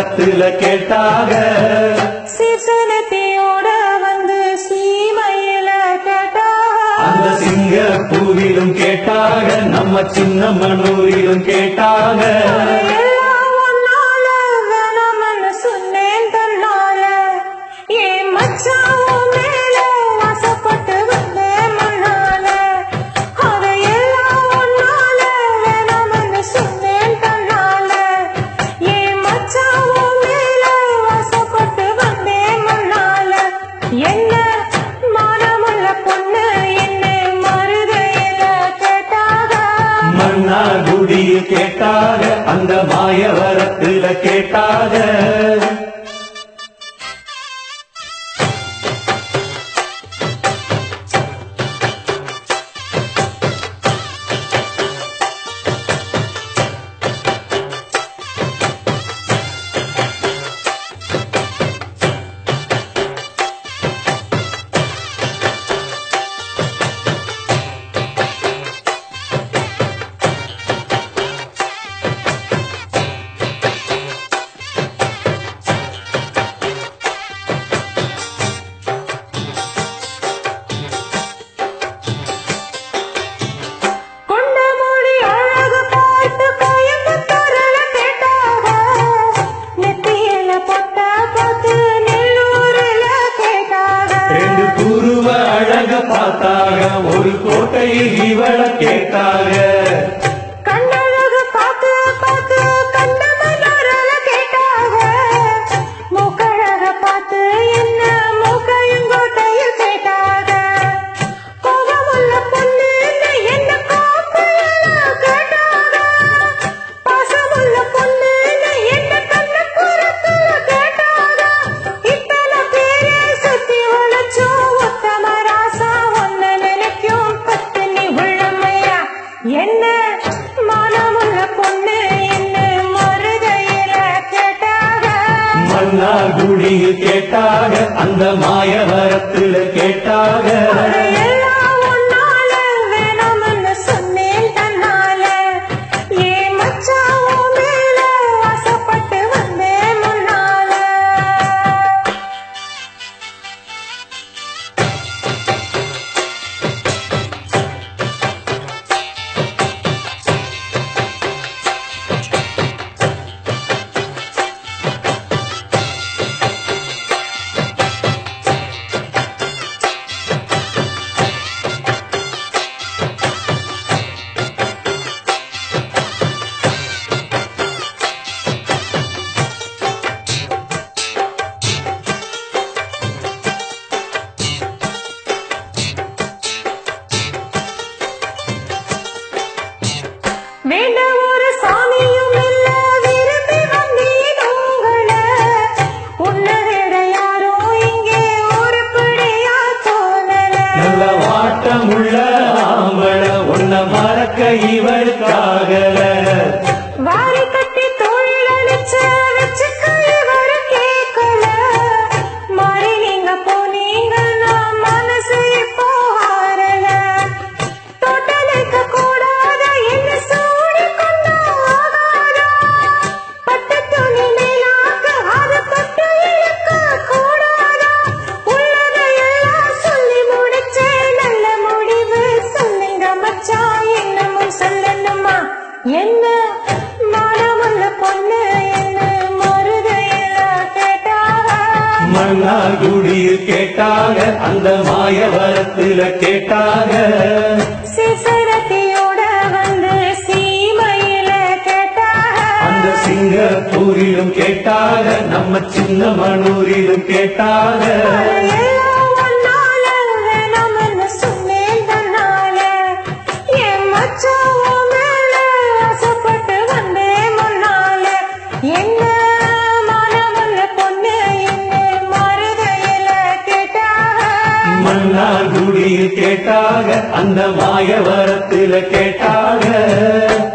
வரத்துல கேட்டாக சீசனத்தையோட வந்து சீமையில அந்த கேட்டாக சிங்க பூவிலும் கேட்டாக நம்ம சின்ன மனூரிலும் கேட்டாக எல்லாம் உன்னால வேணாம்னு சொன்னேன் தன்னால என் மச்சான் உன் மேல ஆசைப்பட்டு வந்தேன் முன்னால அதையெல்லாம் உன்னால வேணாம்னு சொன்னேன் தன்னால என் மச்சான் உன் மேல ஆசைப்பட்டு வந்தேன் முன்னால என்ன மானமுள்ள பொண்ணு என்ன மருதையில கேட்டாக மன்னா குடியில் கேட்டாக அந்த மாய வரத்துல கேட்டாக கொண்ட மொழி அழகு பார்த்து கோயம்புத்தூர்ல கேட்டாக நெத்தியில பொட்ட பார்த்து நெல்லூர்ல கேட்டாக ரெண்டு குருவ அழக பார்த்தாக ஒரு கோட்டையில் இவள கேட்டாக கண்ணழகு பார்த்து பார்த்து கண்ணமலர்ல கேட்டாக மூக்கழக பார்த்து என்ன மூக்கையங்கோட்டையில் கேட்டாக கோபமுள்ள பொண்ணு என்ன காப்பில கேட்டாக பாசமுள்ள பொண்ணு என்ன கண்ணப்புறத்துல கேட்டாக இத்தனை பேரை சுத்தி உழைச்சோம் உத்தம ராசா ஒன்ன நினைக்கும் பத்தினி உள்ளமையா என்ன மானமுள்ள பொண்ணு என்ன மருதையில கேட்டாக மன்னா குடியில் கேட்டாக அந்த மாய வரத்துல கேட்டாக எல்லாம் உன்னால வேணாம்னு சொன்னேன் தன்னால ஏன் மச்சான் உன் மேல ஆசைப்பட்டு வந்தேன் முன்னால வேண்ட ஒரு சாமியும் இல்ல விரும்பி வந்தேன் உங்கள உன்னை விட யாரோ இங்கே உருப்படியா தோணல நல்ல வாட்டமுள்ள ஆம்பள உன்ன மறக்க இவளுக்காகல வாரி கட்டி தோளில் அணைச்ச வச்சுக்க இவரு கேட்கல மாறி நீங்க போனீங்கன்னா மனசு இப்போ ஆறல தொட்டலுக்க கூடாத என்ன சூடி கொண்டா ஆகாதா பட்டு துணி மேலாக்க அது தொட்டு இழுக்க கூடாதா உள்ளதையெல்லாம் சொல்லி முடிச்சேன் நல்ல முடிவு சொல்லுங்க மச்சான் என்னமும் சொல்லணுமா என்ன மானமுள்ள பொண்ணு என்ன மருதையில கேட்டாக மன்னா குடியில் கேட்டாக அந்த மாய வரத்துல கேட்டாக சிசரத்தியோட வந்து சீமையில கேட்டாக அந்த சிங்கப்பூரிலும் கேட்டாக நம்ம சின்ன மனூரிலும் கேட்டாக எல்லாம் ஒன்னால வேணாம்னு சொன்னேன் தன்னால என் மச்சான் உன் மேல ஆசைப்பட்டு வந்தேன் முன்னால என்ன மானமுள்ள பொண்ணு என்ன மருதையில கேட்டாக மன்னார் குடியில் கேட்டாக அந்த மாய வரத்துல கேட்டாக